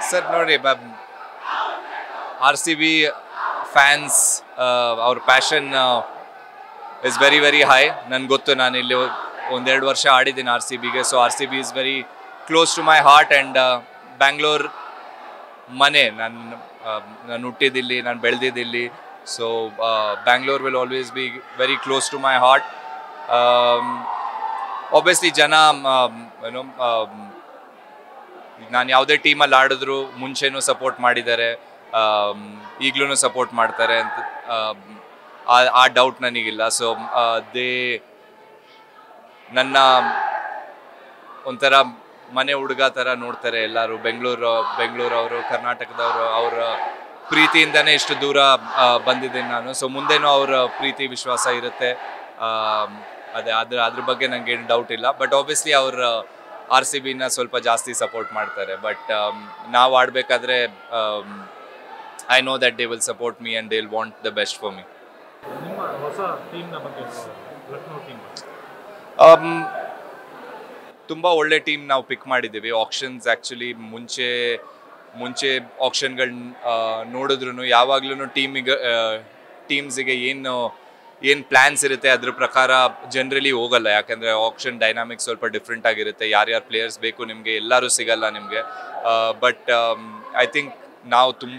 sir ನೋಡಿ R C B fans ಅವ್ರ passion is very very high ನನ್ಗೆ ಗೊತ್ತು ನಾನು ಇಲ್ಲಿ ಒಂದೆರಡು ವರ್ಷ ಆಡಿದ್ದೀನಿ ಆರ್ ಸಿ ಬಿಗೆ so R C B is very close to my heart and Bangalore ಮನೆ ನಾನು ನಾನು ಹುಟ್ಟಿದಿಲ್ಲಿ ನಾನು ಬೆಳೆದಿದ್ದಿಲ್ಲಿ so Bangalore will always be very close to my heart obviously ಜನ ಏನೋ ನಾನು ಯಾವುದೇ ಟೀಮಲ್ಲಿ ಆಡಿದ್ರು ಮುಂಚೆನೂ ಸಪೋರ್ಟ್ ಮಾಡಿದ್ದಾರೆ ಈಗಲೂ ಸಪೋರ್ಟ್ ಮಾಡ್ತಾರೆ ಅಂತ ಆಮ್, ಆ- ಆ ಡೌಟ್ ನನಗಿಲ್ಲ ಸೊ ದೇ ನನ್ನ ಒಂಥರ ಮನೆ ಹುಡುಗ ಥರ ನೋಡ್ತಾರೆ ಎಲ್ಲರೂ ಬೆಂಗಳೂರು ಬೆಂಗಳೂರವರು ಕರ್ನಾಟಕದವರು ಅವರ ಪ್ರೀತಿಯಿಂದನೇ ಇಷ್ಟು ದೂರ ಆ, ಬಂದಿದ್ದೀನಿ ನಾನು ಸೊ ಮುಂದೇನೂ ಅವರ ಪ್ರೀತಿ ವಿಶ್ವಾಸ ಇರುತ್ತೆ ಆಮ್, ಅದೇ ಅದ್ರ ಅದ್ರ ಬಗ್ಗೆ ನನಗೆ ಏನು ಡೌಟ್ ಇಲ್ಲ ಬಟ್ ಆಬ್ವಿಯಸ್ಲಿ ಅವ್ರ ಆರ್ ಸಿ ಬಿನ ಸ್ವಲ್ಪ ಜಾಸ್ತಿ ಸಪೋರ್ಟ್ ಮಾಡ್ತಾರೆ ಬಟ್ ನಾವು ಆಡಬೇಕಾದ್ರೆ I know that they will support me and they will want the best for me ನಿಮ್ಮ ಹೊಸ ಟೀಮ್ನ ಬಗ್ಗೆ ಲಕ್ನೋ ಟೀಮ್ ತುಂಬ ಒಳ್ಳೆ ಟೀಮ್ ನಾವು ಪಿಕ್ ಮಾಡಿದ್ದೀವಿ ಆಕ್ಷನ್ಸ್ ಆ್ಯಕ್ಚುಲಿ ಮುಂಚೆ ಮುಂಚೆ ಆಕ್ಷನ್ಗಳನ್ನ ನೋಡಿದ್ರು ಯಾವಾಗ್ಲೂ ಟೀಮಿಗೆ ಟೀಮ್ಸಿಗೆ ಏನು ಏನು ಪ್ಲ್ಯಾನ್ಸ್ ಇರುತ್ತೆ ಅದ್ರ ಪ್ರಕಾರ ಜನರಲಿ ಹೋಗಲ್ಲ ಯಾಕಂದರೆ ಆಕ್ಷನ್ ಡೈನಾಮಿಕ್ಸ್ ಸ್ವಲ್ಪ ಡಿಫ್ರೆಂಟ್ ಆಗಿರುತ್ತೆ ಯಾರ್ಯಾರು ಪ್ಲೇಯರ್ಸ್ ಬೇಕು ನಿಮಗೆ ಎಲ್ಲರೂ ಸಿಗಲ್ಲ ನಿಮಗೆ ಬಟ್ ಐ ಥಿಂಕ್ ನಾವು ತುಂಬ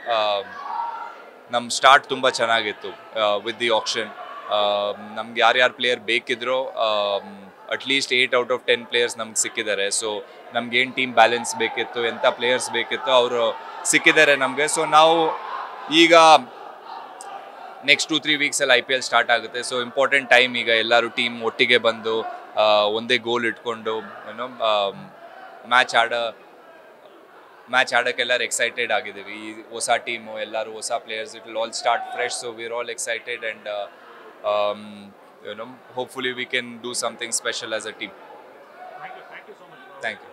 ನಮ್ಮ ಸ್ಟಾರ್ಟ್ ತುಂಬ ಚೆನ್ನಾಗಿತ್ತು ವಿತ್ ದಿ ಆಕ್ಷನ್ ನಮ್ಗೆ ಯಾರ್ಯಾರು ಪ್ಲೇಯರ್ ಬೇಕಿದ್ರೋ at least eight out of ten players ನಮ್ಗೆ ಸಿಕ್ಕಿದ್ದಾರೆ ಸೊ ನಮ್ಗೆ ಏನು ಟೀಮ್ ಬ್ಯಾಲೆನ್ಸ್ ಬೇಕಿತ್ತು ಎಂಥ ಪ್ಲೇಯರ್ಸ್ ಬೇಕಿತ್ತು ಅವರು ಸಿಕ್ಕಿದ್ದಾರೆ ನಮಗೆ ಸೊ ನಾವು ಈಗ ನೆಕ್ಸ್ಟ್ ಟೂ ತ್ರೀ ವೀಕ್ಸಲ್ಲಿ ಐ ಪಿ ಎಲ್ ಸ್ಟಾರ್ಟ್ ಆಗುತ್ತೆ ಸೊ ಇಂಪಾರ್ಟೆಂಟ್ ಟೈಮ್ ಈಗ ಎಲ್ಲರೂ ಟೀಮ್ ಒಟ್ಟಿಗೆ ಬಂದು ಆ, ಒಂದೇ ಗೋಲ್ ಇಟ್ಕೊಂಡು ಏನೋ ಮ್ಯಾಚ್ ಆಡ ಮ್ಯಾಚ್ ಆಡೋಕೆ ಎಲ್ಲರೂ ಎಕ್ಸೈಟೆಡ್ ಆಗಿದ್ದೀವಿ ಈ ಹೊಸ ಟೀಮು ಎಲ್ಲರೂ ಹೊಸ players it will all start fresh so we're all excited and you know hopefully we can do something special as a team thank you thank you so much thank you